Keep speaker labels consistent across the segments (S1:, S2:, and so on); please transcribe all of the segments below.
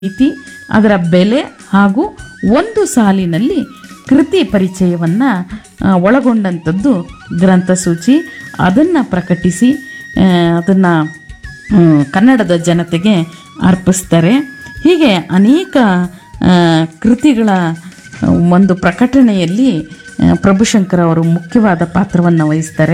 S1: ರೀತಿ ಅದರ ಬೆಲೆ ಹಾಗೂ ಒಂದು ಸಾಲಿನಲ್ಲಿ ಕೃತಿ ಪರಿಚಯವನ್ನು ಒಳಗೊಂಡಂಥದ್ದು ಗ್ರಂಥಸೂಚಿ ಅದನ್ನು ಪ್ರಕಟಿಸಿ ಅದನ್ನು ಕನ್ನಡದ ಜನತೆಗೆ ಅರ್ಪಿಸ್ತಾರೆ ಹೀಗೆ ಅನೇಕ ಆ, ಕೃತಿಗಳ ಒಂದು ಪ್ರಕಟಣೆಯಲ್ಲಿ ಆ, ಪ್ರಭುಶಂಕರ್ ಅವರು ಮುಖ್ಯವಾದ ಪಾತ್ರವನ್ನು ವಹಿಸ್ತಾರೆ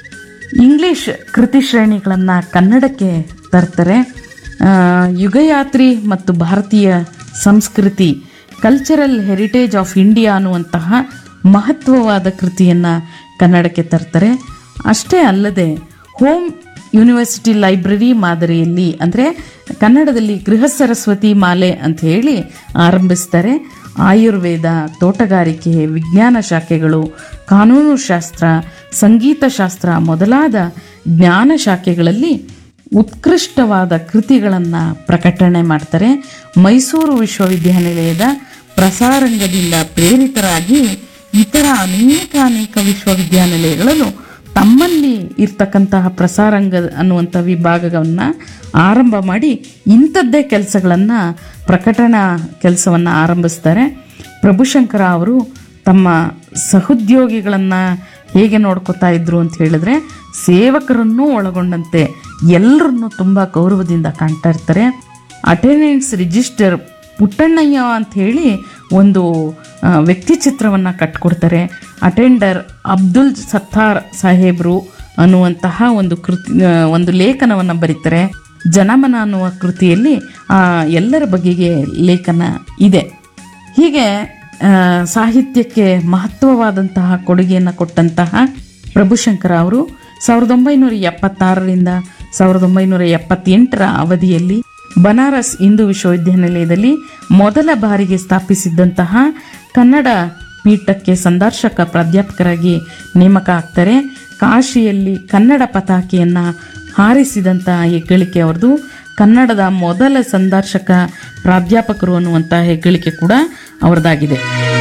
S1: ಇಂಗ್ಲಿಷ್ ಕೃತಿ ಶ್ರೇಣಿಗಳನ್ನು ಕನ್ನಡಕ್ಕೆ ತರ್ತಾರೆ ಆ, ಯುಗಯಾತ್ರಿ ಮತ್ತು ಭಾರತೀಯ ಸಂಸ್ಕೃತಿ ಕಲ್ಚರಲ್ ಹೆರಿಟೇಜ್ ಆಫ್ ಇಂಡಿಯಾ ಅನ್ನುವಂತಹ ಮಹತ್ವವಾದ ಕೃತಿಯನ್ನು ಕನ್ನಡಕ್ಕೆ ತರ್ತಾರೆ ಅಷ್ಟೇ ಅಲ್ಲದೆ ಹೋಮ್ ಯೂನಿವರ್ಸಿಟಿ ಲೈಬ್ರರಿ ಮಾದರಿಯಲ್ಲಿ ಅಂದರೆ ಕನ್ನಡದಲ್ಲಿ ಗೃಹ ಸರಸ್ವತಿ ಮಾಲೆ ಅಂತ ಹೇಳಿ ಆರಂಭಿಸ್ತಾರೆ ಆಯುರ್ವೇದ ತೋಟಗಾರಿಕೆ ವಿಜ್ಞಾನ ಶಾಖೆಗಳು ಕಾನೂನು ಶಾಸ್ತ್ರ ಸಂಗೀತ ಶಾಸ್ತ್ರ ಮೊದಲಾದ ಜ್ಞಾನ ಶಾಖೆಗಳಲ್ಲಿ ಉತ್ಕೃಷ್ಟವಾದ ಕೃತಿಗಳನ್ನು ಪ್ರಕಟಣೆ ಮಾಡ್ತಾರೆ ಮೈಸೂರು ವಿಶ್ವವಿದ್ಯಾನಿಲಯದ ಪ್ರಸಾರಂಗದಿಂದ ಪ್ರೇರಿತರಾಗಿ ಇತರ ಅನೇಕ ಅನೇಕ ವಿಶ್ವವಿದ್ಯಾನಿಲಯಗಳಲ್ಲೂ ತಮ್ಮಲ್ಲಿ ಇರ್ತಕ್ಕಂತಹ ಪ್ರಸಾರಂಗ ಅನ್ನುವಂಥ ವಿಭಾಗವನ್ನು ಆರಂಭ ಮಾಡಿ ಇಂಥದ್ದೇ ಕೆಲಸಗಳನ್ನು ಪ್ರಕಟಣಾ ಕೆಲಸವನ್ನು ಆರಂಭಿಸ್ತಾರೆ ಪ್ರಭುಶಂಕರ ಅವರು ತಮ್ಮ ಸಹೋದ್ಯೋಗಿಗಳನ್ನು ಹೇಗೆ ನೋಡ್ಕೋತಾ ಇದ್ರು ಅಂತ ಹೇಳಿದ್ರೆ ಸೇವಕರನ್ನೂ ಒಳಗೊಂಡಂತೆ ಎಲ್ಲರನ್ನೂ ತುಂಬ ಗೌರವದಿಂದ ಕಾಣ್ತಾ ಇರ್ತಾರೆ ಅಟೆಂಡೆನ್ಸ್ ರಿಜಿಸ್ಟರ್ ಪುಟ್ಟಣ್ಣಯ್ಯ ಅಂತ ಹೇಳಿ ಒಂದು ಆ, ವ್ಯಕ್ತಿ ಚಿತ್ರವನ್ನು ಕಟ್ಕೊಡ್ತಾರೆ ಅಟೆಂಡರ್ ಅಬ್ದುಲ್ ಸತ್ತಾರ್ ಸಾಹೇಬ್ರು ಅನ್ನುವಂತಹ ಒಂದು ಕೃತಿ ಆ, ಒಂದು ಲೇಖನವನ್ನು ಬರೀತಾರೆ ಜನಮನ ಅನ್ನುವ ಕೃತಿಯಲ್ಲಿ ಆ, ಎಲ್ಲರ ಬಗೆಗೆ ಲೇಖನ ಇದೆ ಹೀಗೆ ಆ, ಸಾಹಿತ್ಯಕ್ಕೆ ಮಹತ್ವವಾದಂತಹ ಕೊಡುಗೆಯನ್ನು ಕೊಟ್ಟಂತಹ ಪ್ರಭುಶಂಕರ ಅವರು ಸಾವಿರದ ಒಂಬೈನೂರ ಎಪ್ಪತ್ತಾರರಿಂದ ಸಾವಿರದ ಒಂಬೈನೂರ ಎಪ್ಪತ್ತೆಂಟರ ಅವಧಿಯಲ್ಲಿ ಬನಾರಸ್ ಹಿಂದೂ ವಿಶ್ವವಿದ್ಯಾನಿಲಯದಲ್ಲಿ ಮೊದಲ ಬಾರಿಗೆ ಸ್ಥಾಪಿಸಿದ್ದಂತಹ ಕನ್ನಡ ಪೀಠಕ್ಕೆ ಸಂದರ್ಶಕ ಪ್ರಾಧ್ಯಾಪಕರಾಗಿ ನೇಮಕ ಆಗ್ತಾರೆ ಕಾಶಿಯಲ್ಲಿ ಕನ್ನಡ ಪತಾಕೆಯನ್ನು ಹಾರಿಸಿದಂತಹ ಹೆಗ್ಗಳಿಕೆ ಅವ್ರದ್ದು ಕನ್ನಡದ ಮೊದಲ ಸಂದರ್ಶಕ ಪ್ರಾಧ್ಯಾಪಕರು ಅನ್ನುವಂಥ ಹೆಗ್ಗಳಿಕೆ ಕೂಡ ಅವರದಾಗಿದೆ